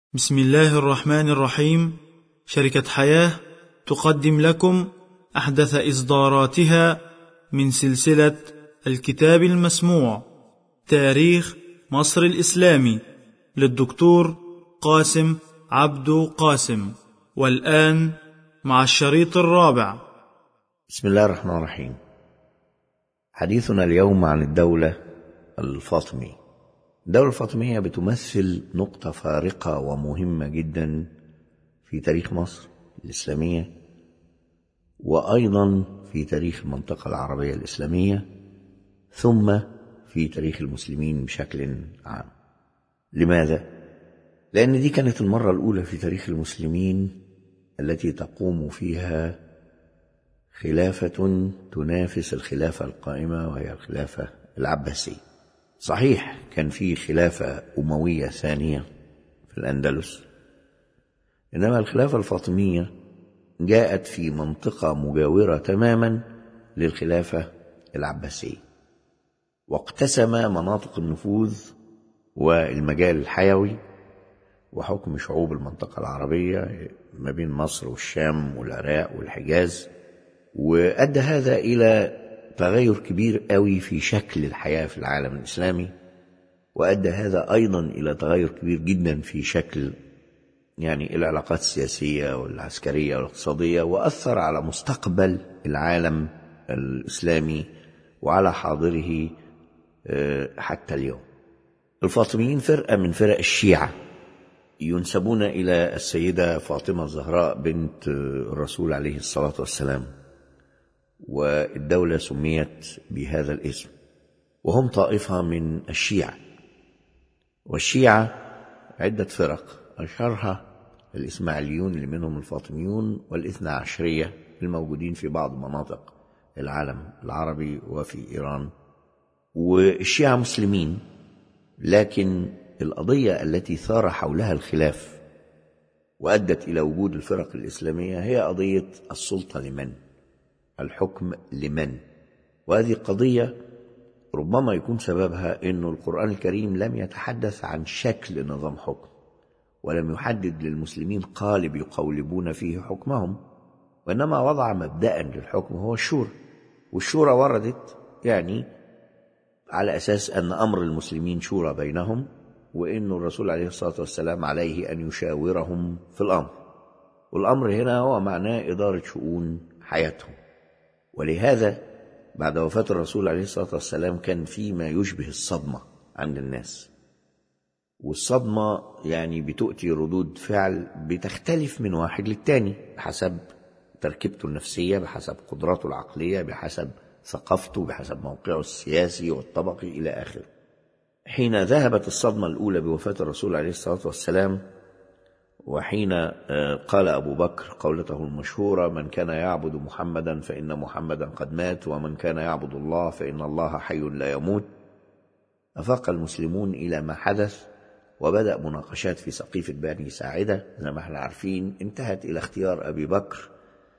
بسم الله الرحمن الرحيم شركة حياة تقدم لكم أحدث إصداراتها من سلسلة الكتاب المسموع تاريخ مصر الإسلامي للدكتور قاسم عبدو قاسم والآن مع الشريط الرابع بسم الله الرحمن الرحيم حديثنا اليوم عن الدولة الفاطمية الدولة الفاطمية بتمثل نقطة فارقة ومهمة جدا في تاريخ مصر الإسلامية وأيضا في تاريخ المنطقة العربية الإسلامية ثم في تاريخ المسلمين بشكل عام لماذا؟ لأن دي كانت المرة الأولى في تاريخ المسلمين التي تقوم فيها خلافة تنافس الخلافة القائمة وهي الخلافة العباسية صحيح كان في خلافة أموية ثانية في الأندلس إنما الخلافة الفاطمية جاءت في منطقة مجاورة تماما للخلافة العباسية واقتسم مناطق النفوذ والمجال الحيوي وحكم شعوب المنطقة العربية ما بين مصر والشام والعراق والحجاز وأدى هذا إلى تغير كبير قوي في شكل الحياة في العالم الإسلامي وأدى هذا أيضا إلى تغير كبير جدا في شكل يعني العلاقات السياسية والعسكرية والاقتصادية وأثر على مستقبل العالم الإسلامي وعلى حاضره حتى اليوم الفاطميين فرقة من فرق الشيعة ينسبون إلى السيدة فاطمة الزهراء بنت الرسول عليه الصلاة والسلام والدولة سميت بهذا الاسم وهم طائفة من الشيعة والشيعة عدة فرق أشهرها الإسماعيليون اللي منهم الفاطميون والاثنى عشرية الموجودين في بعض مناطق العالم العربي وفي إيران والشيعة مسلمين لكن القضية التي ثار حولها الخلاف وأدت إلى وجود الفرق الإسلامية هي قضية السلطة لمن الحكم لمن وهذه قضية ربما يكون سببها أن القرآن الكريم لم يتحدث عن شكل نظام حكم ولم يحدد للمسلمين قالب يقولبون فيه حكمهم وإنما وضع مبدأ للحكم هو الشورى والشورى وردت يعني على أساس أن أمر المسلمين شورى بينهم وأن الرسول عليه الصلاة والسلام عليه أن يشاورهم في الأمر والأمر هنا هو معناه إدارة شؤون حياتهم ولهذا بعد وفاة الرسول عليه الصلاة والسلام كان في ما يشبه الصدمة عند الناس والصدمة يعني بتؤتي ردود فعل بتختلف من واحد للتاني بحسب تركيبته النفسية بحسب قدراته العقلية بحسب ثقافته بحسب موقعه السياسي والطبقي إلى آخره حين ذهبت الصدمة الأولى بوفاة الرسول عليه الصلاة والسلام وحين قال أبو بكر قولته المشهورة من كان يعبد محمدا فإن محمدا قد مات ومن كان يعبد الله فإن الله حي لا يموت أفاق المسلمون إلى ما حدث وبدأ مناقشات في سقيفة بني ساعدة زي ما احنا عارفين انتهت إلى اختيار أبي بكر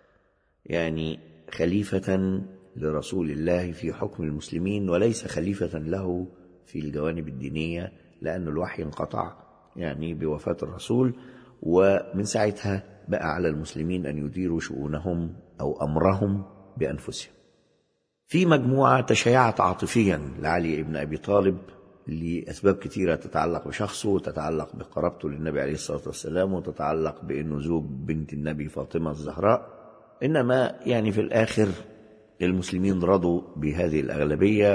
يعني خليفة لرسول الله في حكم المسلمين وليس خليفة له في الجوانب الدينية لأن الوحي انقطع يعني بوفاة الرسول ومن ساعتها بقى على المسلمين أن يديروا شؤونهم أو أمرهم بأنفسهم في مجموعة تشيعت عاطفيا لعلي بن أبي طالب لأسباب كثيرة تتعلق بشخصه وتتعلق بقرابته للنبي عليه الصلاة والسلام وتتعلق بأنه زوج بنت النبي فاطمة الزهراء إنما يعني في الآخر المسلمين رضوا بهذه الأغلبية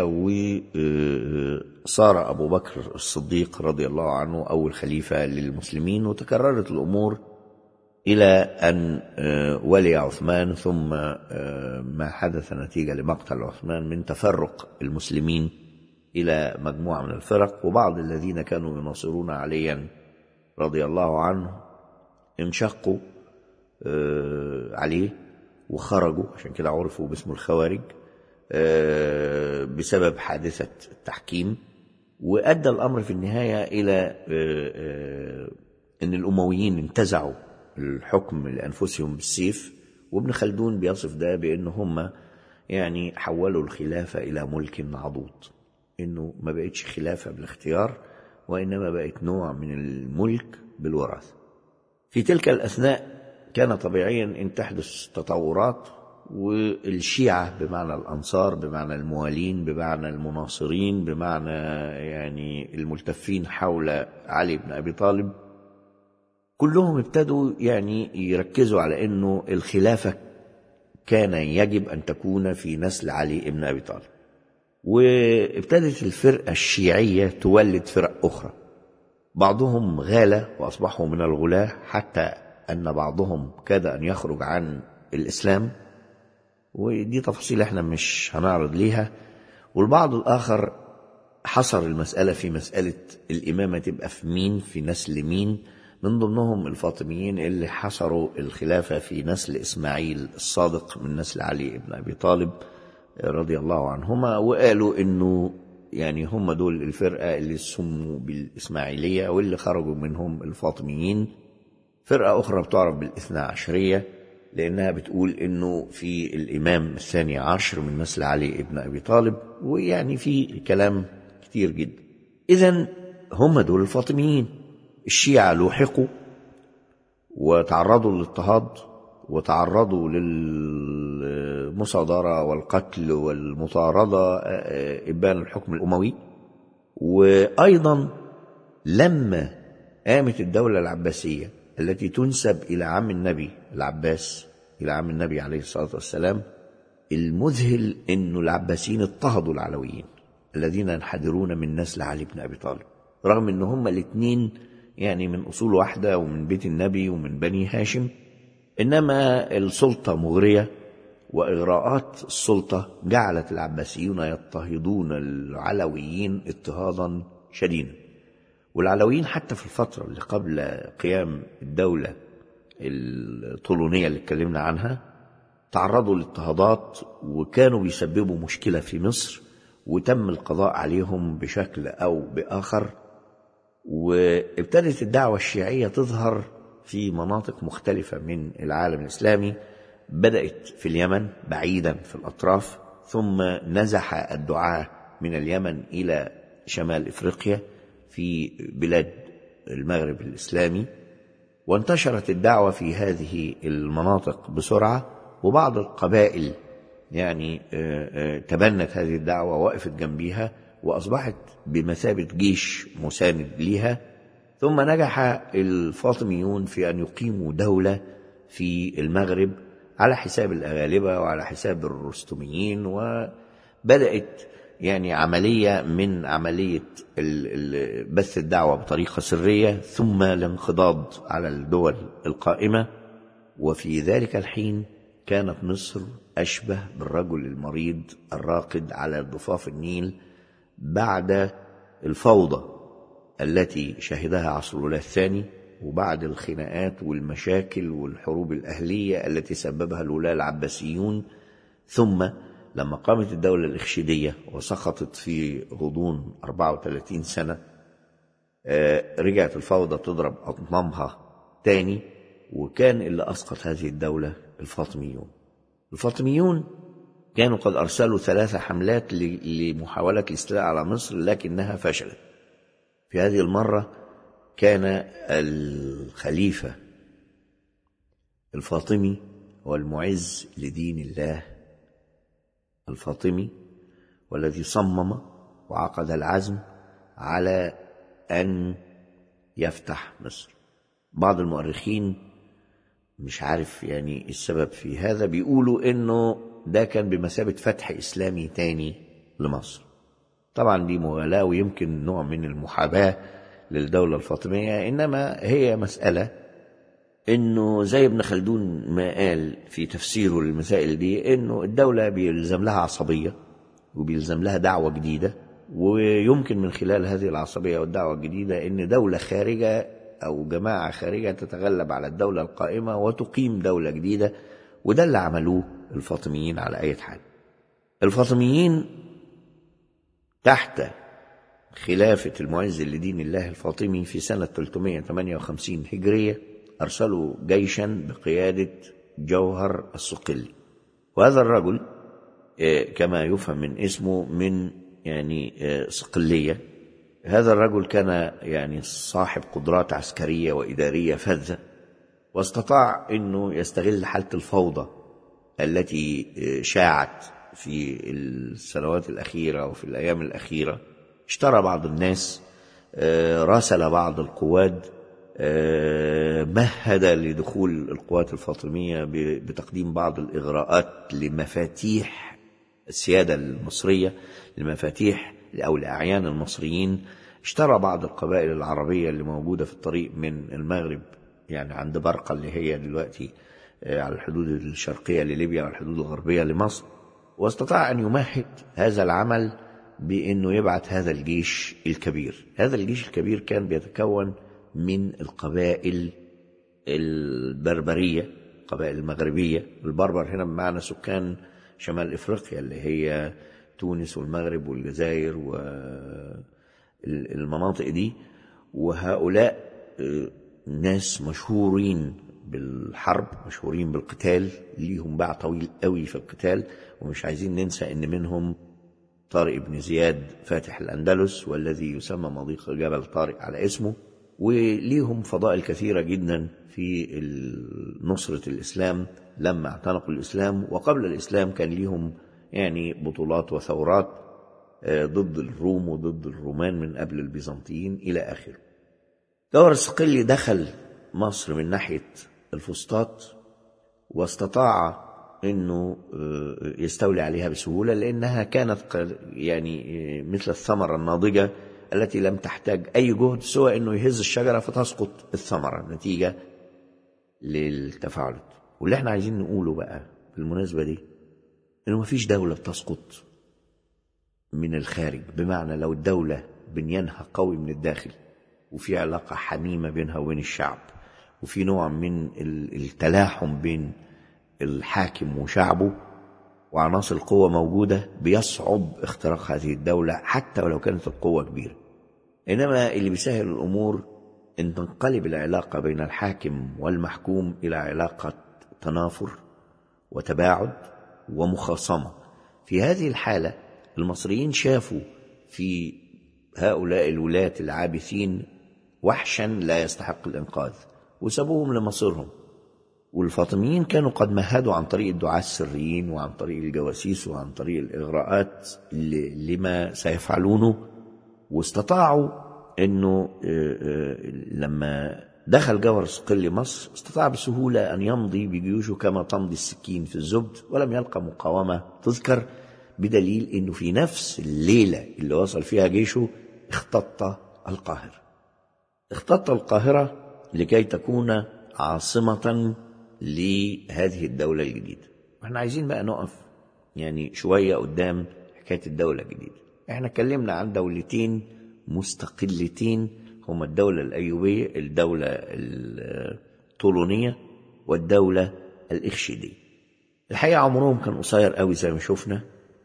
وصار أبو بكر الصديق رضي الله عنه أول خليفة للمسلمين وتكررت الأمور إلى أن ولي عثمان ثم ما حدث نتيجة لمقتل عثمان من تفرق المسلمين إلى مجموعة من الفرق وبعض الذين كانوا يناصرون عليا رضي الله عنه انشقوا عليه وخرجوا عشان كده عرفوا باسم الخوارج بسبب حادثة التحكيم وأدى الأمر في النهاية إلى أن الأمويين انتزعوا الحكم لأنفسهم بالسيف وابن خلدون بيصف ده بأن هم يعني حولوا الخلافة إلى ملك عضوض إنه ما بقتش خلافة بالاختيار وإنما بقت نوع من الملك بالوراثة في تلك الأثناء كان طبيعيا أن تحدث تطورات والشيعة بمعنى الأنصار بمعنى الموالين بمعنى المناصرين بمعنى يعني الملتفين حول علي بن أبي طالب كلهم ابتدوا يعني يركزوا على أنه الخلافة كان يجب أن تكون في نسل علي بن أبي طالب وابتدت الفرقة الشيعية تولد فرق أخرى بعضهم غال وأصبحوا من الغلاة حتى أن بعضهم كاد أن يخرج عن الإسلام ودي تفاصيل احنا مش هنعرض ليها والبعض الآخر حصر المسألة في مسألة الإمامة تبقى في مين في نسل مين من ضمنهم الفاطميين اللي حصروا الخلافة في نسل إسماعيل الصادق من نسل علي بن أبي طالب رضي الله عنهما وقالوا إنه يعني هم دول الفرقة اللي سموا بالإسماعيلية واللي خرجوا منهم الفاطميين فرقة أخرى بتعرف بالإثنى عشرية لأنها بتقول إنه في الإمام الثاني عشر من نسل علي بن أبي طالب ويعني في كلام كتير جدا إذا هم دول الفاطميين الشيعة لوحقوا وتعرضوا للاضطهاد وتعرضوا للمصادرة والقتل والمطاردة إبان الحكم الأموي وأيضا لما قامت الدولة العباسية التي تنسب إلى عم النبي العباس إلى عم النبي عليه الصلاة والسلام المذهل أن العباسيين اضطهدوا العلويين الذين ينحدرون من نسل علي بن أبي طالب رغم أن هما الاثنين يعني من أصول واحدة ومن بيت النبي ومن بني هاشم إنما السلطة مغرية وإغراءات السلطة جعلت العباسيون يضطهدون العلويين اضطهادا شديدا والعلويين حتى في الفترة اللي قبل قيام الدولة الطولونية اللي اتكلمنا عنها تعرضوا لاضطهادات وكانوا بيسببوا مشكلة في مصر وتم القضاء عليهم بشكل أو بآخر وابتدت الدعوة الشيعية تظهر في مناطق مختلفة من العالم الإسلامي بدأت في اليمن بعيدا في الأطراف ثم نزح الدعاة من اليمن إلى شمال إفريقيا في بلاد المغرب الإسلامي وانتشرت الدعوة في هذه المناطق بسرعة وبعض القبائل يعني تبنت هذه الدعوة ووقفت جنبيها وأصبحت بمثابة جيش مساند ليها ثم نجح الفاطميون في أن يقيموا دولة في المغرب على حساب الأغالبة وعلى حساب الرستميين وبدأت يعني عملية من عملية بث الدعوة بطريقة سرية ثم الانقضاض على الدول القائمة وفي ذلك الحين كانت مصر أشبه بالرجل المريض الراقد على ضفاف النيل بعد الفوضى التي شهدها عصر الولاة الثاني وبعد الخناقات والمشاكل والحروب الأهلية التي سببها الولاة العباسيون ثم لما قامت الدولة الإخشيدية وسقطت في غضون 34 سنة رجعت الفوضى تضرب أطنامها تاني وكان اللي أسقط هذه الدولة الفاطميون الفاطميون كانوا قد أرسلوا ثلاث حملات لمحاولة الاستيلاء على مصر لكنها فشلت في هذه المرة كان الخليفة الفاطمي والمعز لدين الله الفاطمي والذي صمم وعقد العزم على أن يفتح مصر بعض المؤرخين مش عارف يعني السبب في هذا بيقولوا انه ده كان بمثابة فتح إسلامي تاني لمصر طبعا دي مغالاة ويمكن نوع من المحاباة للدولة الفاطمية إنما هي مسألة إنه زي ابن خلدون ما قال في تفسيره للمسائل دي إنه الدولة بيلزم لها عصبية وبيلزم لها دعوة جديدة ويمكن من خلال هذه العصبية والدعوة الجديدة إن دولة خارجة أو جماعة خارجة تتغلب على الدولة القائمة وتقيم دولة جديدة وده اللي عملوه الفاطميين على أي حال الفاطميين تحت خلافة المعز لدين الله الفاطمي في سنة 358 هجرية أرسلوا جيشا بقيادة جوهر الصقلي وهذا الرجل كما يفهم من اسمه من يعني صقلية هذا الرجل كان يعني صاحب قدرات عسكرية وإدارية فذة واستطاع أنه يستغل حالة الفوضى التي شاعت في السنوات الأخيرة وفي الأيام الأخيرة اشترى بعض الناس راسل بعض القواد مهد لدخول القوات الفاطمية بتقديم بعض الإغراءات لمفاتيح السيادة المصرية لمفاتيح أو لأعيان المصريين اشترى بعض القبائل العربية اللي موجودة في الطريق من المغرب يعني عند برقة اللي هي دلوقتي على الحدود الشرقية لليبيا على الحدود الغربية لمصر واستطاع أن يمهد هذا العمل بأنه يبعث هذا الجيش الكبير هذا الجيش الكبير كان بيتكون من القبائل البربرية القبائل المغربية البربر هنا بمعنى سكان شمال إفريقيا اللي هي تونس والمغرب والجزائر والمناطق دي وهؤلاء ناس مشهورين بالحرب مشهورين بالقتال ليهم باع طويل قوي في القتال ومش عايزين ننسى ان منهم طارق بن زياد فاتح الأندلس والذي يسمى مضيق جبل طارق على اسمه وليهم فضائل كثيرة جدا في نصرة الإسلام لما اعتنقوا الإسلام وقبل الإسلام كان ليهم يعني بطولات وثورات ضد الروم وضد الرومان من قبل البيزنطيين إلى آخره دور الصقلي دخل مصر من ناحية الفسطاط واستطاع انه يستولي عليها بسهوله لانها كانت يعني مثل الثمره الناضجه التي لم تحتاج اي جهد سوى انه يهز الشجره فتسقط الثمره نتيجه للتفاعلات واللي احنا عايزين نقوله بقى بالمناسبه دي انه مفيش دوله بتسقط من الخارج بمعنى لو الدوله بنيانها قوي من الداخل وفي علاقه حميمه بينها وبين الشعب وفي نوع من التلاحم بين الحاكم وشعبه وعناصر القوة موجودة بيصعب اختراق هذه الدولة حتى ولو كانت القوة كبيرة إنما اللي بيسهل الأمور أن تنقلب العلاقة بين الحاكم والمحكوم إلى علاقة تنافر وتباعد ومخاصمة في هذه الحالة المصريين شافوا في هؤلاء الولاة العابثين وحشا لا يستحق الإنقاذ وسابوهم لمصيرهم والفاطميين كانوا قد مهدوا عن طريق الدعاة السريين وعن طريق الجواسيس وعن طريق الإغراءات لما سيفعلونه واستطاعوا أنه لما دخل جوهر صقل مصر استطاع بسهولة أن يمضي بجيوشه كما تمضي السكين في الزبد ولم يلقى مقاومة تذكر بدليل أنه في نفس الليلة اللي وصل فيها جيشه اختط القاهرة اختط القاهرة لكي تكون عاصمة لهذه الدولة الجديدة احنا عايزين بقى نقف يعني شوية قدام حكاية الدولة الجديدة احنا اتكلمنا عن دولتين مستقلتين هما الدولة الأيوبية الدولة الطولونية والدولة الإخشيدية الحقيقة عمرهم كان قصير قوي زي ما شفنا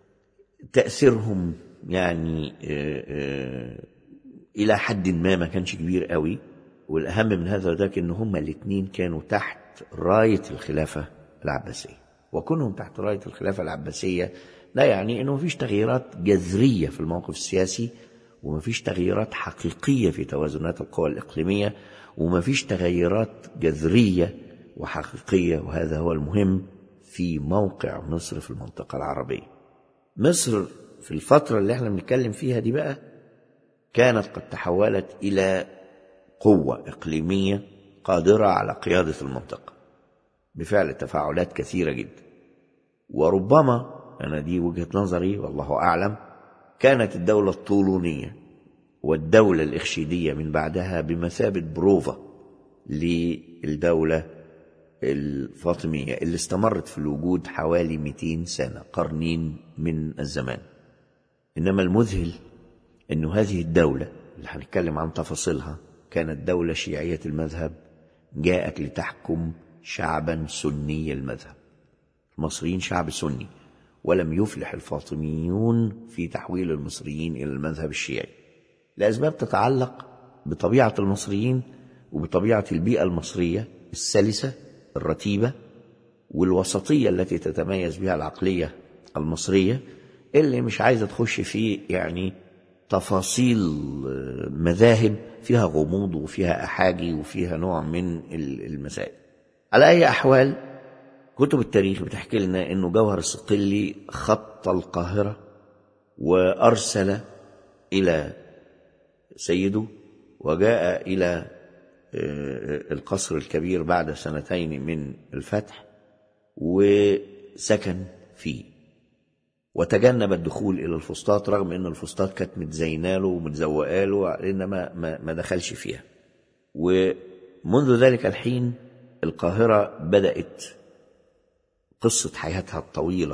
تأثيرهم يعني آآ آآ إلى حد ما ما كانش كبير قوي والأهم من هذا ذاك إن هما الاتنين كانوا تحت راية الخلافة العباسية وكونهم تحت راية الخلافة العباسية لا يعني إنه مفيش تغييرات جذرية في الموقف السياسي ومفيش تغييرات حقيقية في توازنات القوى الإقليمية ومفيش تغيرات جذرية وحقيقية وهذا هو المهم في موقع مصر في المنطقة العربية مصر في الفترة اللي احنا بنتكلم فيها دي بقى كانت قد تحولت إلى قوة إقليمية قادرة على قيادة المنطقة بفعل تفاعلات كثيرة جدا وربما أنا دي وجهة نظري والله أعلم كانت الدولة الطولونية والدولة الإخشيدية من بعدها بمثابة بروفا للدولة الفاطمية اللي استمرت في الوجود حوالي 200 سنة قرنين من الزمان إنما المذهل أنه هذه الدولة اللي هنتكلم عن تفاصيلها كانت دولة شيعية المذهب جاءت لتحكم شعبا سني المذهب المصريين شعب سني ولم يفلح الفاطميون في تحويل المصريين إلى المذهب الشيعي لأسباب تتعلق بطبيعة المصريين وبطبيعة البيئة المصرية السلسة الرتيبة والوسطية التي تتميز بها العقلية المصرية اللي مش عايزة تخش في يعني تفاصيل مذاهب فيها غموض وفيها أحاجي وفيها نوع من المسائل على أي أحوال كتب التاريخ بتحكي لنا أنه جوهر الصقلي خط القاهرة وأرسل إلى سيده وجاء إلى القصر الكبير بعد سنتين من الفتح وسكن فيه وتجنب الدخول الى الفسطاط رغم ان الفسطاط كانت متزينه له ومتزوقه له انما ما دخلش فيها ومنذ ذلك الحين القاهره بدات قصه حياتها الطويله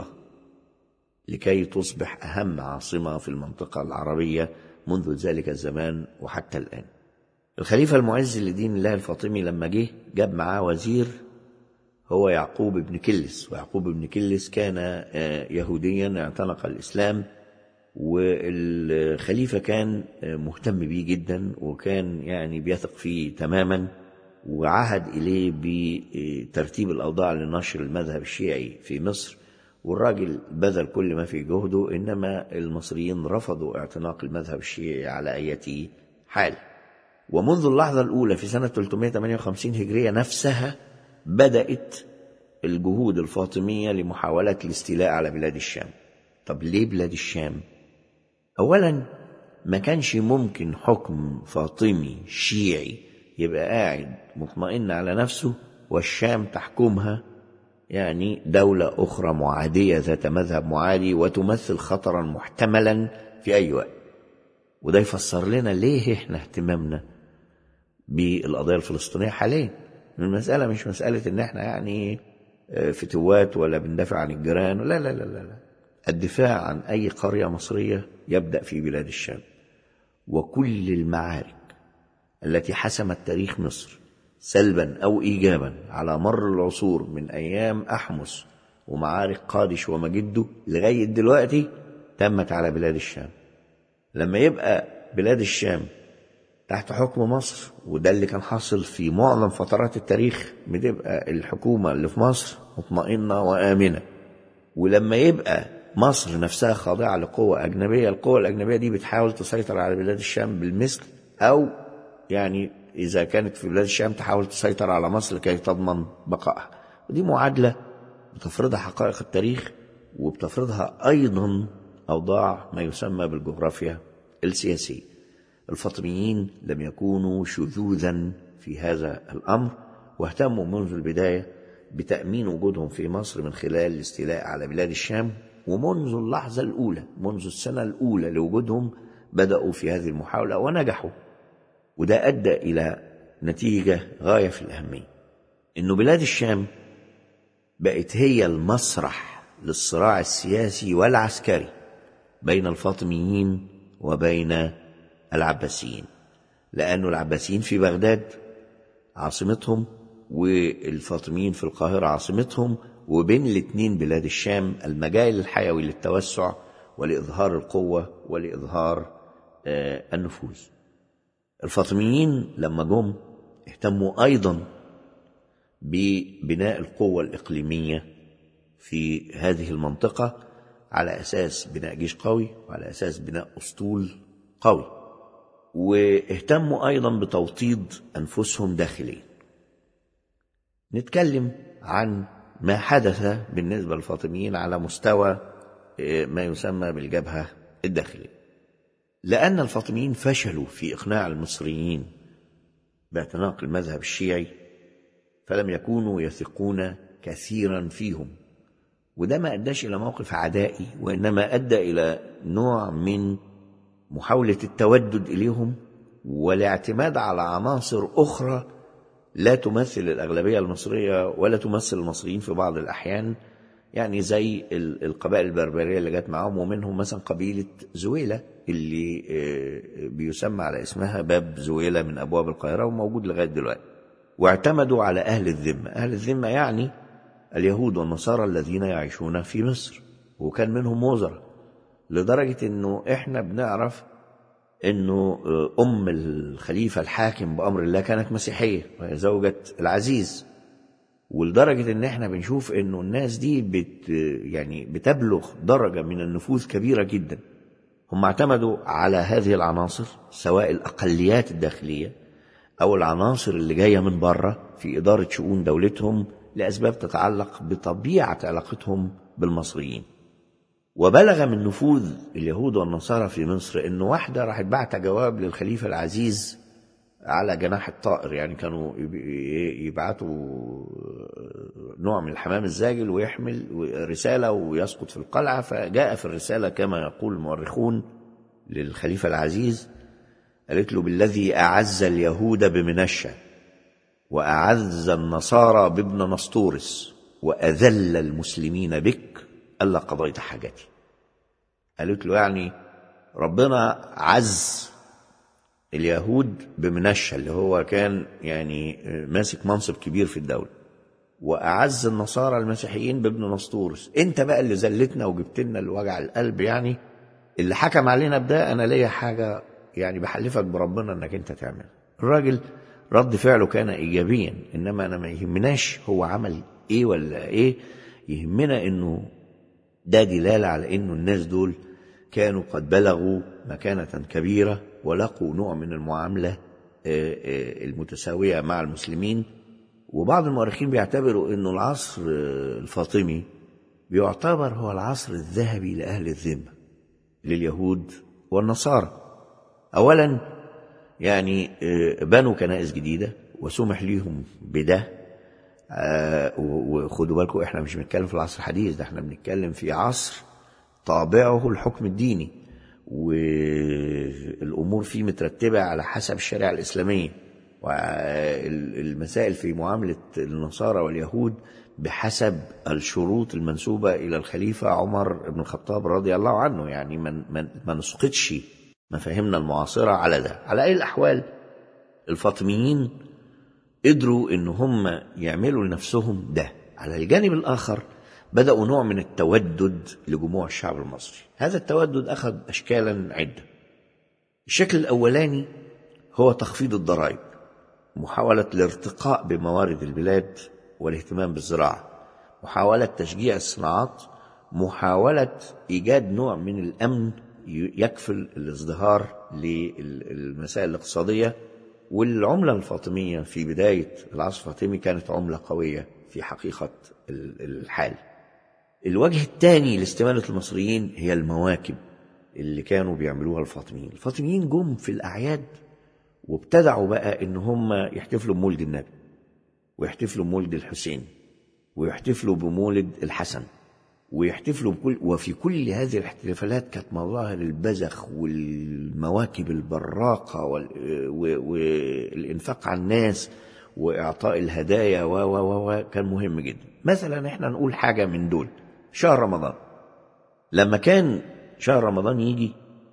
لكي تصبح اهم عاصمه في المنطقه العربيه منذ ذلك الزمان وحتى الان الخليفه المعز لدين الله الفاطمي لما جه جاب معاه وزير هو يعقوب بن كلس ويعقوب بن كلس كان يهوديا اعتنق الإسلام والخليفة كان مهتم بيه جدا وكان يعني بيثق فيه تماما وعهد إليه بترتيب الأوضاع لنشر المذهب الشيعي في مصر والراجل بذل كل ما في جهده إنما المصريين رفضوا اعتناق المذهب الشيعي على أي حال ومنذ اللحظة الأولى في سنة 358 هجرية نفسها بدأت الجهود الفاطمية لمحاولة الاستيلاء على بلاد الشام طب ليه بلاد الشام؟ أولا ما كانش ممكن حكم فاطمي شيعي يبقى قاعد مطمئن على نفسه والشام تحكمها يعني دولة أخرى معادية ذات مذهب معادي وتمثل خطرا محتملا في أي وقت وده يفسر لنا ليه احنا اهتمامنا بالقضية الفلسطينية حاليا المسألة مش مسألة إن إحنا يعني فتوات ولا بندافع عن الجيران لا لا لا لا لا الدفاع عن أي قرية مصرية يبدأ في بلاد الشام وكل المعارك التي حسمت تاريخ مصر سلبا أو إيجابا على مر العصور من أيام أحمس ومعارك قادش ومجده لغاية دلوقتي تمت على بلاد الشام لما يبقى بلاد الشام تحت حكم مصر وده اللي كان حاصل في معظم فترات التاريخ بتبقى الحكومة اللي في مصر مطمئنة وآمنة ولما يبقى مصر نفسها خاضعة لقوة أجنبية القوة الأجنبية دي بتحاول تسيطر على بلاد الشام بالمثل أو يعني إذا كانت في بلاد الشام تحاول تسيطر على مصر كي تضمن بقائها ودي معادلة بتفرضها حقائق التاريخ وبتفرضها أيضا أوضاع ما يسمى بالجغرافيا السياسية الفاطميين لم يكونوا شذوذا في هذا الامر واهتموا منذ البدايه بتامين وجودهم في مصر من خلال الاستيلاء على بلاد الشام ومنذ اللحظه الاولى منذ السنه الاولى لوجودهم بداوا في هذه المحاوله ونجحوا وده ادى الى نتيجه غايه في الاهميه انه بلاد الشام بقت هي المسرح للصراع السياسي والعسكري بين الفاطميين وبين العباسيين لأن العباسيين في بغداد عاصمتهم والفاطميين في القاهرة عاصمتهم وبين الاثنين بلاد الشام المجال الحيوي للتوسع ولإظهار القوة ولإظهار آه النفوذ الفاطميين لما جم اهتموا أيضا ببناء القوة الإقليمية في هذه المنطقة على أساس بناء جيش قوي وعلى أساس بناء أسطول قوي واهتموا ايضا بتوطيد انفسهم داخليا نتكلم عن ما حدث بالنسبه للفاطميين على مستوى ما يسمى بالجبهه الداخليه لان الفاطميين فشلوا في اقناع المصريين باعتناق المذهب الشيعي فلم يكونوا يثقون كثيرا فيهم وده ما اداش الى موقف عدائي وانما ادى الى نوع من محاولة التودد إليهم والاعتماد على عناصر أخرى لا تمثل الأغلبية المصرية ولا تمثل المصريين في بعض الأحيان يعني زي القبائل البربرية اللي جت معاهم ومنهم مثلا قبيلة زويلة اللي بيسمى على اسمها باب زويلة من أبواب القاهرة وموجود لغاية دلوقتي واعتمدوا على أهل الذمة أهل الذمة يعني اليهود والنصارى الذين يعيشون في مصر وكان منهم وزراء لدرجة انه احنا بنعرف انه ام الخليفة الحاكم بامر الله كانت مسيحية وهي زوجة العزيز ولدرجة ان احنا بنشوف انه الناس دي بت يعني بتبلغ درجة من النفوذ كبيرة جدا هم اعتمدوا على هذه العناصر سواء الأقليات الداخلية أو العناصر اللي جاية من بره في إدارة شؤون دولتهم لأسباب تتعلق بطبيعة علاقتهم بالمصريين وبلغ من نفوذ اليهود والنصارى في مصر إن واحدة راحت بعت جواب للخليفة العزيز على جناح الطائر يعني كانوا يبعتوا نوع من الحمام الزاجل ويحمل رسالة ويسقط في القلعة فجاء في الرسالة كما يقول المؤرخون للخليفة العزيز قالت له بالذي أعز اليهود بمنشة وأعز النصارى بابن نسطورس وأذل المسلمين بك ألا قضيت حاجتي قالت له يعني ربنا عز اليهود بمنشة اللي هو كان يعني ماسك منصب كبير في الدولة وأعز النصارى المسيحيين بابن نسطورس انت بقى اللي زلتنا وجبت لنا الوجع القلب يعني اللي حكم علينا بده انا ليا حاجة يعني بحلفك بربنا انك انت تعمل الراجل رد فعله كان ايجابيا انما انا ما يهمناش هو عمل ايه ولا ايه يهمنا انه ده دلالة على انه الناس دول كانوا قد بلغوا مكانة كبيرة ولقوا نوع من المعاملة المتساوية مع المسلمين وبعض المؤرخين بيعتبروا انه العصر الفاطمي بيعتبر هو العصر الذهبي لأهل الذمة لليهود والنصارى أولا يعني بنوا كنائس جديدة وسمح ليهم بده وخدوا بالكم احنا مش بنتكلم في العصر الحديث ده احنا بنتكلم في عصر طابعه الحكم الديني والأمور فيه مترتبة على حسب الشريعة الإسلامية والمسائل في معاملة النصارى واليهود بحسب الشروط المنسوبة إلى الخليفة عمر بن الخطاب رضي الله عنه يعني من, من ما نسقطش مفاهيمنا المعاصرة على ده على أي الأحوال الفاطميين قدروا إن هم يعملوا لنفسهم ده على الجانب الآخر بدأوا نوع من التودد لجموع الشعب المصري هذا التودد أخذ أشكالا عدة الشكل الأولاني هو تخفيض الضرائب محاولة الارتقاء بموارد البلاد والاهتمام بالزراعة محاولة تشجيع الصناعات محاولة إيجاد نوع من الأمن يكفل الازدهار للمسائل الاقتصادية والعملة الفاطمية في بداية العصر الفاطمي كانت عملة قوية في حقيقة الحال الوجه الثاني لاستمالة المصريين هي المواكب اللي كانوا بيعملوها الفاطميين الفاطميين جم في الأعياد وابتدعوا بقى ان هم يحتفلوا بمولد النبي ويحتفلوا بمولد الحسين ويحتفلوا بمولد الحسن ويحتفلوا بكل وفي كل هذه الاحتفالات كانت مظاهر البذخ والمواكب البراقة والإنفاق على الناس وإعطاء الهدايا و و و كان مهم جدا مثلا احنا نقول حاجة من دول شهر رمضان لما كان شهر رمضان يجي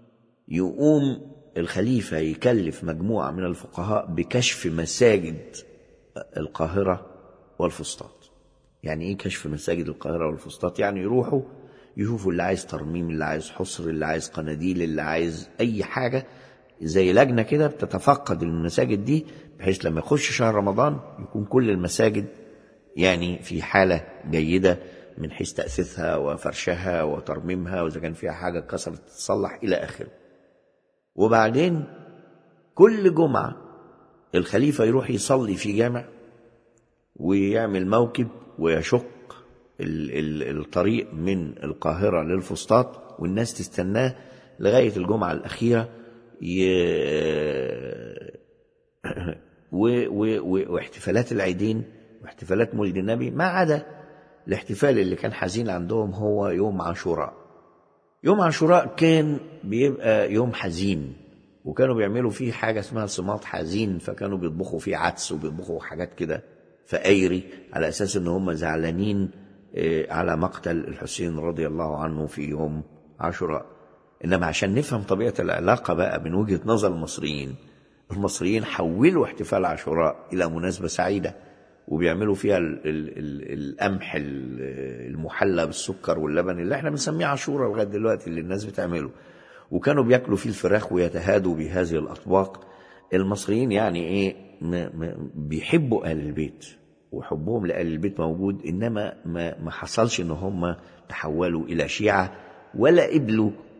يقوم الخليفة يكلف مجموعة من الفقهاء بكشف مساجد القاهرة والفسطاط يعني ايه كشف مساجد القاهرة والفسطاط يعني يروحوا يشوفوا اللي عايز ترميم اللي عايز حصر اللي عايز قناديل اللي عايز اي حاجة زي لجنة كده بتتفقد المساجد دي بحيث لما يخش شهر رمضان يكون كل المساجد يعني في حالة جيدة من حيث تأسيسها وفرشها وترميمها وإذا كان فيها حاجة اتكسرت تتصلح إلى آخره وبعدين كل جمعة الخليفة يروح يصلي في جامع ويعمل موكب ويشق ال ال الطريق من القاهرة للفسطاط والناس تستناه لغاية الجمعة الأخيرة ي... و... و... و... واحتفالات العيدين واحتفالات مولد النبي ما عدا الاحتفال اللي كان حزين عندهم هو يوم عاشوراء يوم عاشوراء كان بيبقى يوم حزين وكانوا بيعملوا فيه حاجة اسمها صمات حزين فكانوا بيطبخوا فيه عدس وبيطبخوا حاجات كده فقيري على أساس إن هم زعلانين على مقتل الحسين رضي الله عنه في يوم عاشوراء إنما عشان نفهم طبيعة العلاقة بقى من وجهة نظر المصريين المصريين حولوا احتفال عاشوراء إلى مناسبة سعيدة وبيعملوا فيها ال ال ال القمح المحلى بالسكر واللبن اللي احنا بنسميه عاشوراء لغايه دلوقتي اللي الناس بتعمله وكانوا بياكلوا فيه الفراخ ويتهادوا بهذه الاطباق المصريين يعني ايه ما ما بيحبوا اهل البيت وحبهم لاهل البيت موجود انما ما ما حصلش ان هم تحولوا الى شيعه ولا قبلوا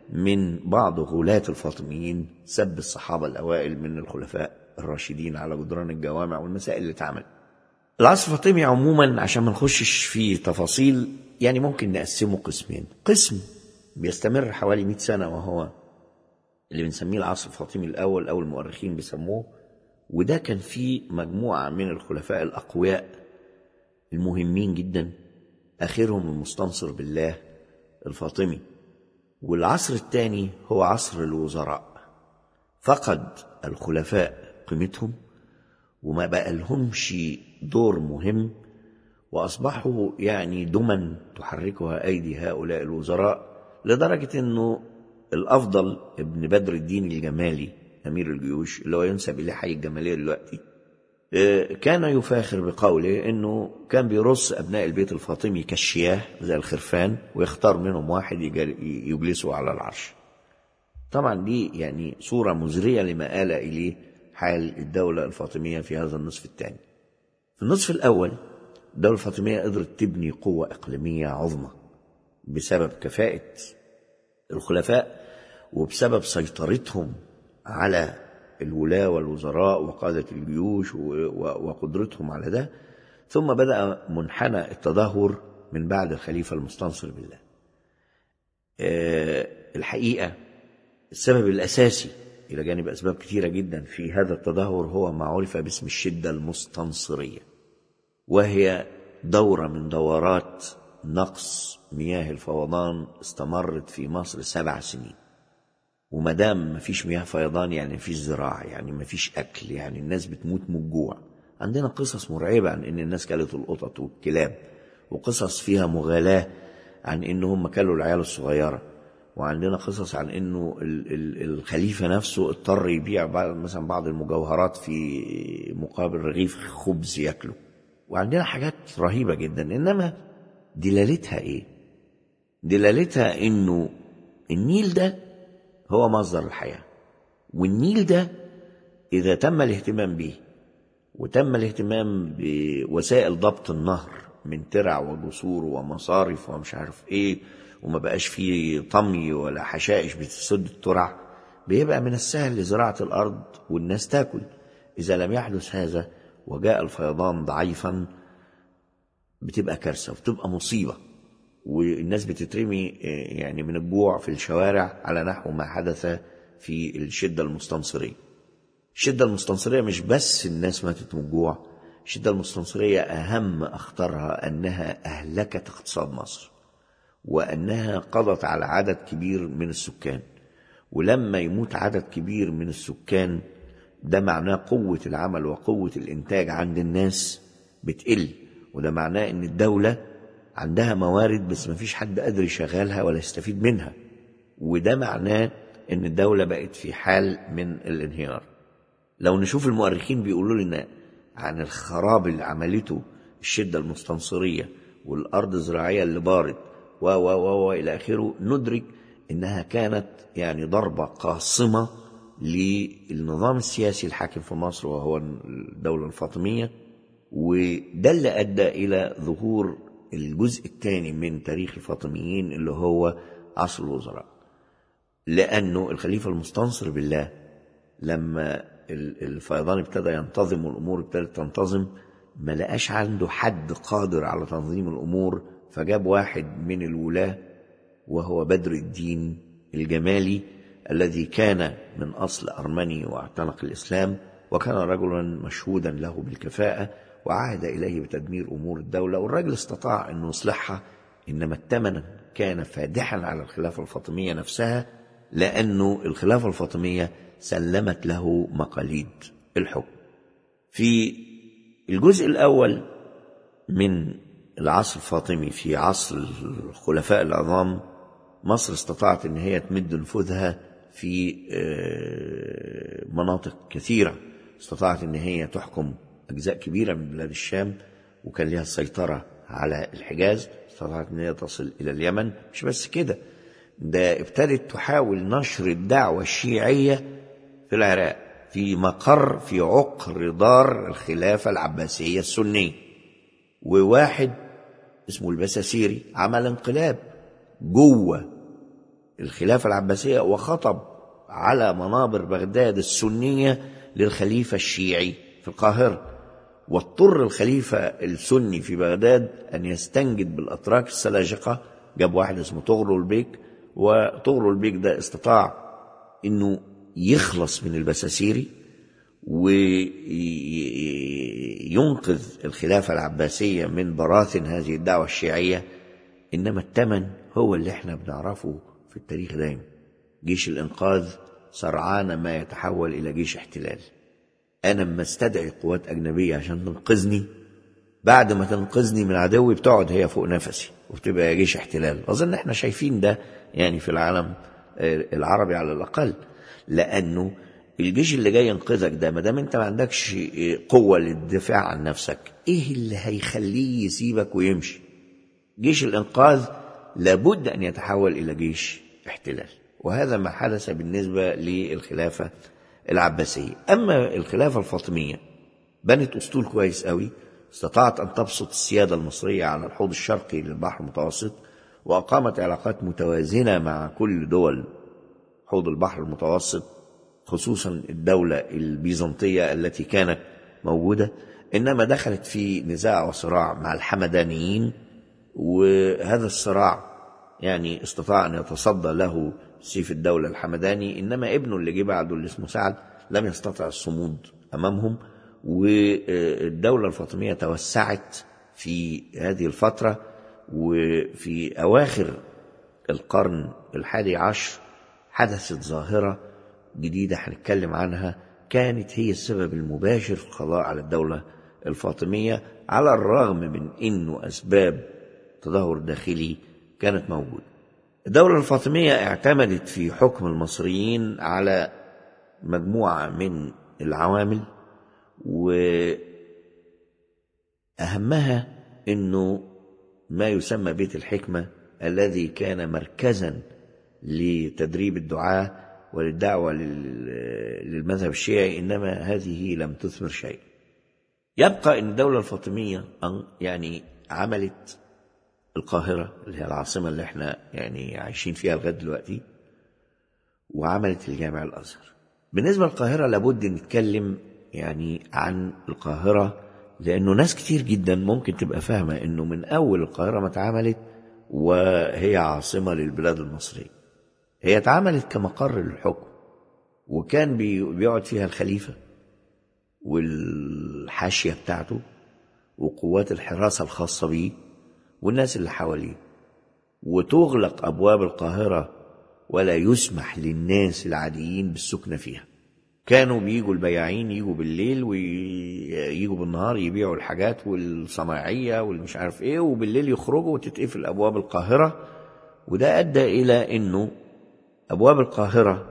من بعض غلاة الفاطميين سب الصحابة الأوائل من الخلفاء الراشدين على جدران الجوامع والمسائل اللي اتعملت العصر الفاطمي عموما عشان ما نخشش في تفاصيل يعني ممكن نقسمه قسمين قسم بيستمر حوالي 100 سنة وهو اللي بنسميه العصر الفاطمي الأول أو المؤرخين بيسموه وده كان فيه مجموعة من الخلفاء الأقوياء المهمين جدا آخرهم المستنصر بالله الفاطمي والعصر الثاني هو عصر الوزراء فقد الخلفاء قيمتهم وما بقى لهمش دور مهم وأصبحوا يعني دما تحركها أيدي هؤلاء الوزراء لدرجة أنه الأفضل ابن بدر الدين الجمالي أمير الجيوش اللي هو ينسب إليه حي الجمالية دلوقتي كان يفاخر بقوله انه كان بيرص ابناء البيت الفاطمي كالشياه زي الخرفان ويختار منهم واحد يجلسه على العرش طبعا دي يعني صورة مزرية لما آل إليه حال الدولة الفاطمية في هذا النصف الثاني في النصف الأول الدولة الفاطمية قدرت تبني قوة إقليمية عظمى بسبب كفاءة الخلفاء وبسبب سيطرتهم على الولاة والوزراء وقادة الجيوش وقدرتهم على ده ثم بدأ منحنى التدهور من بعد الخليفة المستنصر بالله الحقيقة السبب الأساسي إلى جانب أسباب كثيرة جدا في هذا التدهور هو ما عرف باسم الشدة المستنصرية وهي دورة من دورات نقص مياه الفوضان استمرت في مصر سبع سنين وما دام مفيش مياه فيضان يعني مفيش زراعة يعني مفيش أكل يعني الناس بتموت من الجوع عندنا قصص مرعبة عن إن الناس كلت القطط والكلاب وقصص فيها مغالاة عن إن هم كلوا العيال الصغيرة وعندنا قصص عن إنه ال ال الخليفة نفسه اضطر يبيع بعض مثلا بعض المجوهرات في مقابل رغيف خبز ياكله وعندنا حاجات رهيبة جدا إنما دلالتها إيه؟ دلالتها إنه النيل ده هو مصدر الحياة والنيل ده إذا تم الاهتمام به وتم الاهتمام بوسائل ضبط النهر من ترع وجسور ومصارف ومش عارف ايه وما بقاش فيه طمي ولا حشائش بتسد الترع بيبقى من السهل لزراعة الأرض والناس تاكل إذا لم يحدث هذا وجاء الفيضان ضعيفا بتبقى كارثة وبتبقى مصيبة والناس بتترمي يعني من الجوع في الشوارع على نحو ما حدث في الشدة المستنصرية الشدة المستنصرية مش بس الناس ماتت من الجوع الشدة المستنصرية أهم أخطرها أنها أهلكت اقتصاد مصر وأنها قضت على عدد كبير من السكان ولما يموت عدد كبير من السكان ده معناه قوة العمل وقوة الإنتاج عند الناس بتقل وده معناه إن الدولة عندها موارد بس مفيش حد قادر يشغلها ولا يستفيد منها وده معناه ان الدولة بقت في حال من الانهيار لو نشوف المؤرخين بيقولوا لنا عن الخراب اللي عملته الشدة المستنصرية والأرض الزراعية اللي بارت و و و إلى آخره ندرك إنها كانت يعني ضربة قاصمة للنظام السياسي الحاكم في مصر وهو الدولة الفاطمية وده اللي أدى إلى ظهور الجزء الثاني من تاريخ الفاطميين اللي هو عصر الوزراء لأنه الخليفة المستنصر بالله لما الفيضان ابتدى ينتظم والأمور ابتدت تنتظم ما لقاش عنده حد قادر على تنظيم الأمور فجاب واحد من الولاة وهو بدر الدين الجمالي الذي كان من أصل أرمني واعتنق الإسلام وكان رجلا مشهودا له بالكفاءة وعهد إليه بتدمير أمور الدولة والراجل استطاع أنه يصلحها إنما الثمن كان فادحا على الخلافة الفاطمية نفسها لأنه الخلافة الفاطمية سلمت له مقاليد الحكم في الجزء الأول من العصر الفاطمي في عصر الخلفاء العظام مصر استطاعت ان هي تمد نفوذها في مناطق كثيرة استطاعت ان هي تحكم أجزاء كبيرة من بلاد الشام وكان لها السيطرة على الحجاز استطاعت ان هي تصل إلى اليمن مش بس كده ده ابتدت تحاول نشر الدعوة الشيعية في العراق في مقر في عقر دار الخلافة العباسية السنية وواحد اسمه البساسيري عمل انقلاب جوه الخلافة العباسية وخطب على منابر بغداد السنية للخليفة الشيعي في القاهرة واضطر الخليفة السني في بغداد أن يستنجد بالأتراك السلاجقة جاب واحد اسمه طغرل البيك وطغرل البيك ده استطاع أنه يخلص من البساسيري وينقذ الخلافة العباسية من براثن هذه الدعوة الشيعية إنما الثمن هو اللي احنا بنعرفه في التاريخ دايما جيش الإنقاذ سرعان ما يتحول إلى جيش احتلال أنا لما استدعي قوات أجنبية عشان تنقذني بعد ما تنقذني من عدوي بتقعد هي فوق نفسي وبتبقى جيش احتلال أظن احنا شايفين ده يعني في العالم العربي على الأقل لأنه الجيش اللي جاي ينقذك ده ما دام انت ما عندكش قوه للدفاع عن نفسك ايه اللي هيخليه يسيبك ويمشي جيش الانقاذ لابد ان يتحول الى جيش احتلال وهذا ما حدث بالنسبه للخلافه العباسيه اما الخلافه الفاطميه بنت اسطول كويس قوي استطاعت ان تبسط السياده المصريه على الحوض الشرقي للبحر المتوسط واقامت علاقات متوازنه مع كل دول حوض البحر المتوسط خصوصا الدولة البيزنطية التي كانت موجودة إنما دخلت في نزاع وصراع مع الحمدانيين وهذا الصراع يعني استطاع أن يتصدى له سيف الدولة الحمداني إنما ابنه اللي جه بعده اللي اسمه سعد لم يستطع الصمود أمامهم والدولة الفاطمية توسعت في هذه الفترة وفي أواخر القرن الحادي عشر حدثت ظاهرة جديدة هنتكلم عنها كانت هي السبب المباشر في القضاء على الدولة الفاطمية على الرغم من أنه أسباب تدهور داخلي كانت موجودة الدولة الفاطمية اعتمدت في حكم المصريين على مجموعة من العوامل وأهمها أنه ما يسمى بيت الحكمة الذي كان مركزا لتدريب الدعاه وللدعوة للمذهب الشيعي إنما هذه لم تثمر شيء يبقى أن الدولة الفاطمية يعني عملت القاهرة اللي هي العاصمة اللي احنا يعني عايشين فيها لغاية دلوقتي وعملت الجامع الأزهر بالنسبة للقاهرة لابد نتكلم يعني عن القاهرة لأنه ناس كتير جدا ممكن تبقى فاهمة أنه من أول القاهرة ما اتعملت وهي عاصمة للبلاد المصرية هي اتعملت كمقر للحكم وكان بيقعد فيها الخليفة والحاشية بتاعته وقوات الحراسة الخاصة بيه والناس اللي حواليه وتغلق أبواب القاهرة ولا يسمح للناس العاديين بالسكنة فيها كانوا بيجوا البياعين يجوا بالليل ويجوا بالنهار يبيعوا الحاجات والصناعية والمش عارف ايه وبالليل يخرجوا وتتقفل أبواب القاهرة وده أدى إلى أنه أبواب القاهرة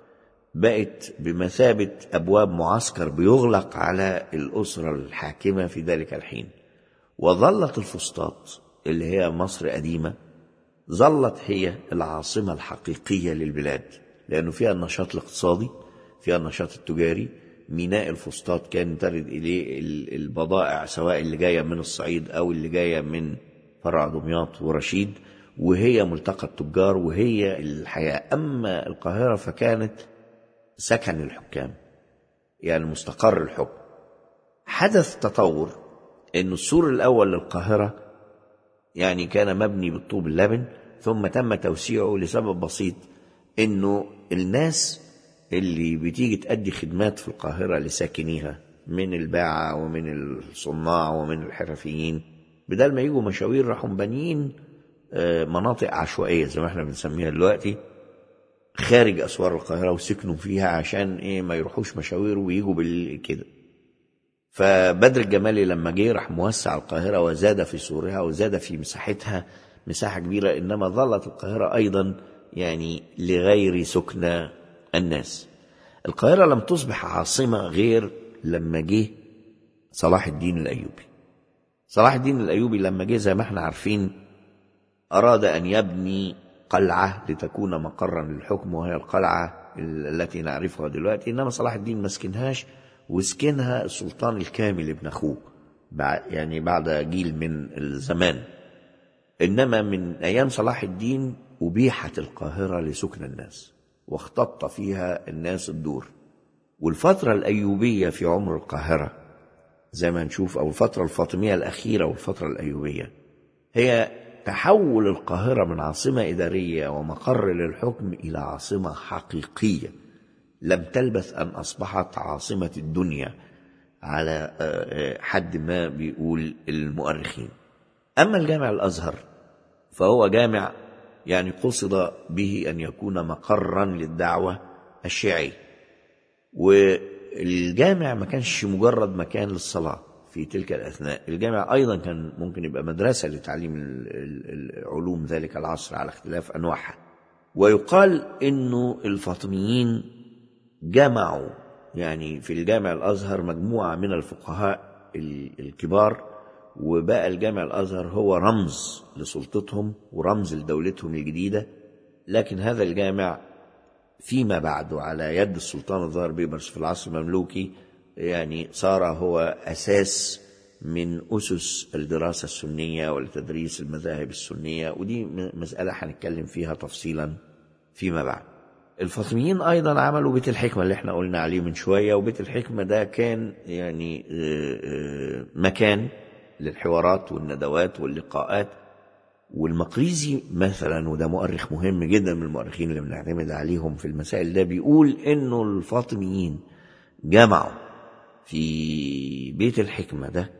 بقت بمثابة أبواب معسكر بيغلق على الأسرة الحاكمة في ذلك الحين وظلت الفسطاط اللي هي مصر قديمة ظلت هي العاصمة الحقيقية للبلاد لأنه فيها النشاط الاقتصادي فيها النشاط التجاري ميناء الفسطاط كان ترد إليه البضائع سواء اللي جاية من الصعيد أو اللي جاية من فرع دمياط ورشيد وهي ملتقى التجار وهي الحياة أما القاهرة فكانت سكن الحكام يعني مستقر الحكم حدث تطور أن السور الأول للقاهرة يعني كان مبني بالطوب اللبن ثم تم توسيعه لسبب بسيط أنه الناس اللي بتيجي تأدي خدمات في القاهرة لساكنيها من الباعة ومن الصناع ومن الحرفيين بدل ما يجوا مشاوير راحوا بانيين مناطق عشوائيه زي ما احنا بنسميها دلوقتي خارج اسوار القاهره وسكنوا فيها عشان ايه ما يروحوش مشاوير ويجوا بالكده فبدر الجمالي لما جه راح موسع القاهره وزاد في سورها وزاد في مساحتها مساحه كبيره انما ظلت القاهره ايضا يعني لغير سكنى الناس القاهره لم تصبح عاصمه غير لما جه صلاح الدين الايوبي صلاح الدين الايوبي لما جه زي ما احنا عارفين أراد أن يبني قلعة لتكون مقرا للحكم وهي القلعة التي نعرفها دلوقتي إنما صلاح الدين ما سكنهاش وسكنها السلطان الكامل ابن أخوه يعني بعد جيل من الزمان إنما من أيام صلاح الدين أبيحت القاهرة لسكن الناس واختط فيها الناس الدور والفترة الأيوبية في عمر القاهرة زي ما نشوف أو الفترة الفاطمية الأخيرة والفترة الأيوبية هي تحول القاهرة من عاصمة إدارية ومقر للحكم إلى عاصمة حقيقية لم تلبث أن أصبحت عاصمة الدنيا على حد ما بيقول المؤرخين أما الجامع الأزهر فهو جامع يعني قصد به أن يكون مقرا للدعوة الشيعية والجامع ما كانش مجرد مكان للصلاة في تلك الأثناء الجامع أيضا كان ممكن يبقى مدرسة لتعليم العلوم ذلك العصر على اختلاف أنواعها ويقال أنه الفاطميين جمعوا يعني في الجامع الأزهر مجموعة من الفقهاء الكبار وبقى الجامع الأزهر هو رمز لسلطتهم ورمز لدولتهم الجديدة لكن هذا الجامع فيما بعد على يد السلطان الظاهر بيبرس في العصر المملوكي يعني صار هو أساس من أسس الدراسة السنية ولتدريس المذاهب السنية ودي مسألة هنتكلم فيها تفصيلا فيما بعد الفاطميين أيضا عملوا بيت الحكمة اللي احنا قلنا عليه من شوية وبيت الحكمة ده كان يعني مكان للحوارات والندوات واللقاءات والمقريزي مثلا وده مؤرخ مهم جدا من المؤرخين اللي بنعتمد عليهم في المسائل ده بيقول انه الفاطميين جمعوا في بيت الحكمة ده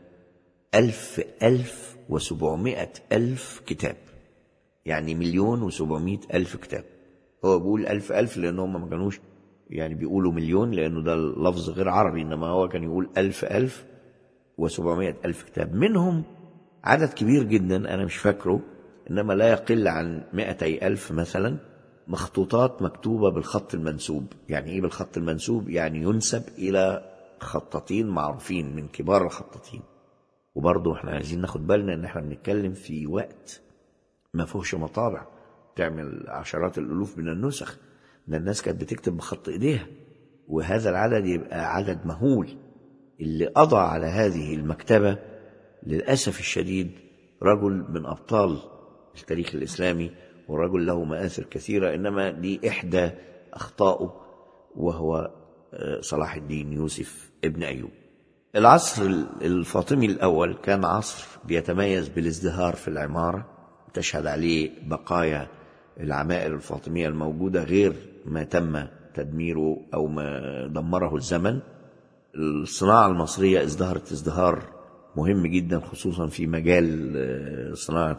ألف ألف وسبعمائة ألف كتاب يعني مليون وسبعمائة ألف كتاب هو بيقول ألف ألف لأن هم ما كانوش يعني بيقولوا مليون لأنه ده لفظ غير عربي إنما هو كان يقول ألف ألف وسبعمائة ألف كتاب منهم عدد كبير جدا أنا مش فاكره إنما لا يقل عن مائتي ألف مثلا مخطوطات مكتوبة بالخط المنسوب يعني إيه بالخط المنسوب يعني ينسب إلى خطاطين معروفين من كبار الخطاطين وبرضه احنا عايزين ناخد بالنا ان احنا بنتكلم في وقت ما فيهوش مطابع تعمل عشرات الالوف من النسخ ده الناس كانت بتكتب بخط ايديها وهذا العدد يبقى عدد مهول اللي قضى على هذه المكتبة للأسف الشديد رجل من أبطال التاريخ الإسلامي ورجل له مآثر كثيرة إنما دي إحدى أخطائه وهو صلاح الدين يوسف ابن أيوب العصر الفاطمي الأول كان عصر بيتميز بالازدهار في العمارة تشهد عليه بقايا العمائر الفاطمية الموجودة غير ما تم تدميره أو ما دمره الزمن الصناعة المصرية ازدهرت ازدهار مهم جدا خصوصا في مجال صناعة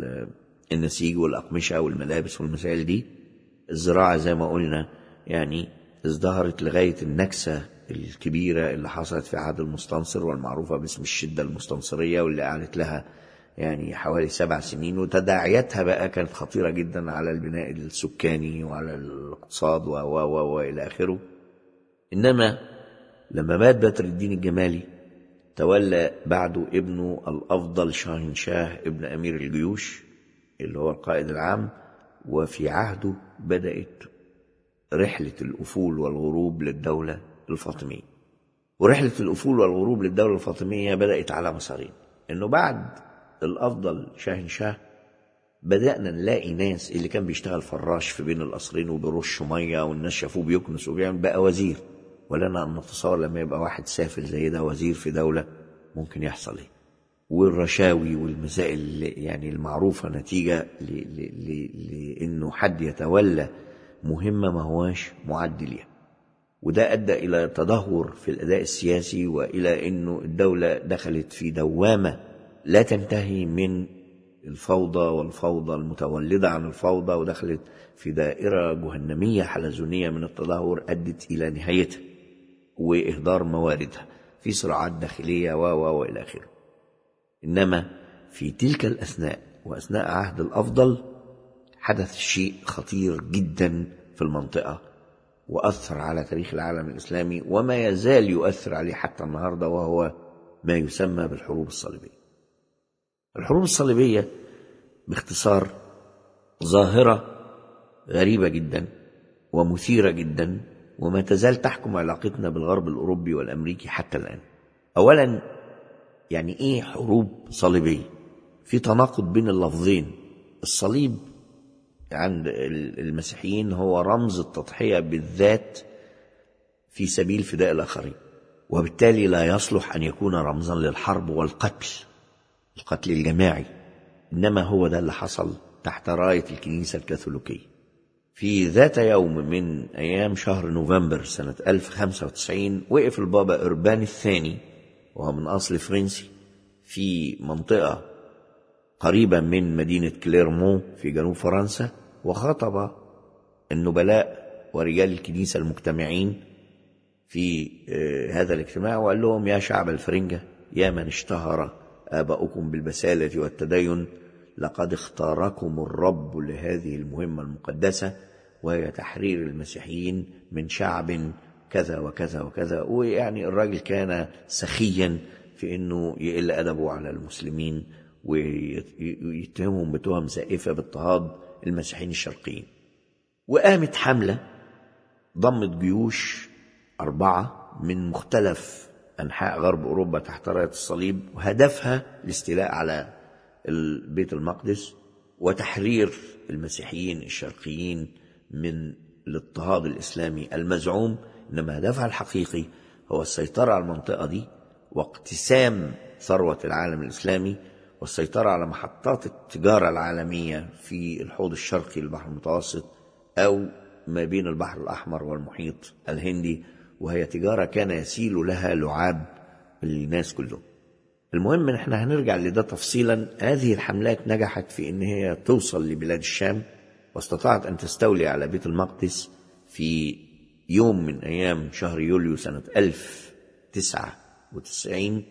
النسيج والأقمشة والملابس والمسائل دي الزراعة زي ما قلنا يعني ازدهرت لغاية النكسة الكبيرة اللي حصلت في عهد المستنصر والمعروفة باسم الشدة المستنصرية واللي قعدت لها يعني حوالي سبع سنين وتداعياتها بقى كانت خطيرة جدا على البناء السكاني وعلى الاقتصاد و و و وإلى آخره إنما لما مات بدر الدين الجمالي تولى بعده ابنه الأفضل شاهن شاه ابن أمير الجيوش اللي هو القائد العام وفي عهده بدأت رحلة الأفول والغروب للدولة الفاطمية ورحلة الأفول والغروب للدولة الفاطمية بدأت على مسارين إنه بعد الأفضل شاهن شاه بدأنا نلاقي ناس اللي كان بيشتغل فراش في بين القصرين وبيرش مية والناس شافوه بيكنس وبيعمل بقى وزير ولنا أن نتصور لما يبقى واحد سافل زي ده وزير في دولة ممكن يحصل إيه والرشاوي والمسائل يعني المعروفة نتيجة لأنه حد يتولى مهمة ما هواش معد ليها وده أدى إلى تدهور في الأداء السياسي وإلى أنه الدولة دخلت في دوامة لا تنتهي من الفوضى والفوضى المتولدة عن الفوضى ودخلت في دائرة جهنمية حلزونية من التدهور أدت إلى نهايتها وإهدار مواردها في صراعات داخلية و و وإلى آخره إنما في تلك الأثناء وأثناء عهد الأفضل حدث شيء خطير جدا في المنطقة وأثر على تاريخ العالم الإسلامي وما يزال يؤثر عليه حتى النهاردة وهو ما يسمى بالحروب الصليبية الحروب الصليبية باختصار ظاهرة غريبة جدا ومثيرة جدا وما تزال تحكم علاقتنا بالغرب الأوروبي والأمريكي حتى الآن أولا يعني إيه حروب صليبية في تناقض بين اللفظين الصليب عند المسيحيين هو رمز التضحية بالذات في سبيل فداء الآخرين وبالتالي لا يصلح أن يكون رمزا للحرب والقتل القتل الجماعي إنما هو ده اللي حصل تحت راية الكنيسة الكاثوليكية في ذات يوم من أيام شهر نوفمبر سنة 1095 وقف البابا إربان الثاني وهو من أصل فرنسي في منطقة قريبة من مدينة كليرمون في جنوب فرنسا وخاطب النبلاء ورجال الكنيسة المجتمعين في هذا الاجتماع وقال لهم يا شعب الفرنجة يا من اشتهر آباؤكم بالبسالة والتدين لقد اختاركم الرب لهذه المهمة المقدسة وهي تحرير المسيحيين من شعب كذا وكذا وكذا ويعني الراجل كان سخيا في انه يقل ادبه على المسلمين ويتهمهم بتهم زائفه باضطهاد المسيحيين الشرقيين. وقامت حمله ضمت جيوش اربعه من مختلف انحاء غرب اوروبا تحت رايه الصليب وهدفها الاستيلاء على بيت المقدس وتحرير المسيحيين الشرقيين من الاضطهاد الاسلامي المزعوم انما هدفها الحقيقي هو السيطره على المنطقه دي واقتسام ثروه العالم الاسلامي والسيطره على محطات التجاره العالميه في الحوض الشرقي للبحر المتوسط او ما بين البحر الاحمر والمحيط الهندي وهي تجاره كان يسيل لها لعاب الناس كلهم المهم ان احنا هنرجع لده تفصيلا هذه الحملات نجحت في ان هي توصل لبلاد الشام واستطاعت ان تستولي على بيت المقدس في يوم من ايام شهر يوليو سنه 1099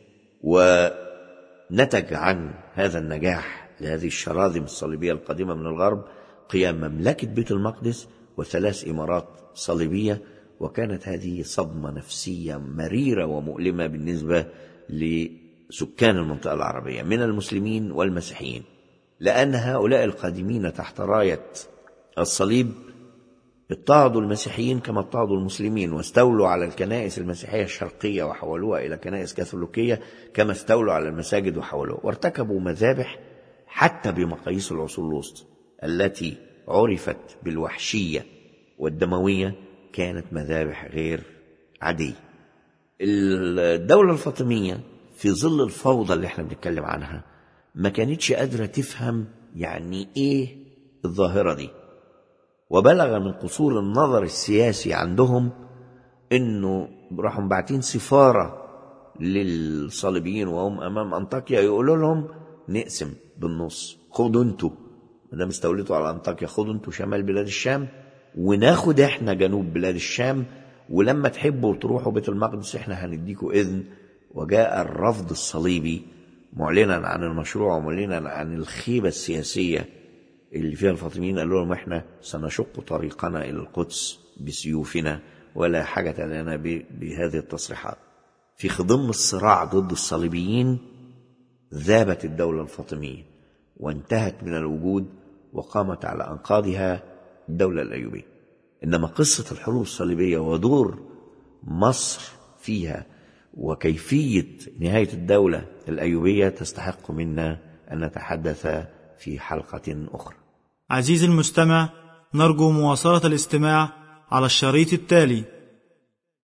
ونتج عن هذا النجاح لهذه الشراذم الصليبيه القادمه من الغرب قيام مملكه بيت المقدس وثلاث امارات صليبيه وكانت هذه صدمه نفسيه مريره ومؤلمه بالنسبه ل سكان المنطقة العربية من المسلمين والمسيحيين لأن هؤلاء القادمين تحت راية الصليب اضطهدوا المسيحيين كما اضطهدوا المسلمين واستولوا على الكنائس المسيحية الشرقية وحولوها إلى كنائس كاثوليكية كما استولوا على المساجد وحولوها وارتكبوا مذابح حتى بمقاييس العصور الوسطى التي عرفت بالوحشية والدموية كانت مذابح غير عادية الدولة الفاطمية في ظل الفوضى اللي احنا بنتكلم عنها ما كانتش قادرة تفهم يعني ايه الظاهرة دي وبلغ من قصور النظر السياسي عندهم انه راحوا باعتين سفارة للصليبيين وهم امام انطاكيا يقولوا لهم نقسم بالنص خدوا انتوا ما دام استوليتوا على انطاكيا خدوا انتوا شمال بلاد الشام وناخد احنا جنوب بلاد الشام ولما تحبوا تروحوا بيت المقدس احنا هنديكوا اذن وجاء الرفض الصليبي معلنا عن المشروع ومعلنا عن الخيبة السياسية اللي فيها الفاطميين قالوا لهم احنا سنشق طريقنا إلى القدس بسيوفنا ولا حاجة لنا بهذه التصريحات في خضم الصراع ضد الصليبيين ذابت الدولة الفاطمية وانتهت من الوجود وقامت على أنقاضها الدولة الأيوبية إنما قصة الحروب الصليبية ودور مصر فيها وكيفية نهاية الدولة الأيوبية تستحق منا أن نتحدث في حلقة أخرى عزيزي المستمع نرجو مواصلة الاستماع على الشريط التالي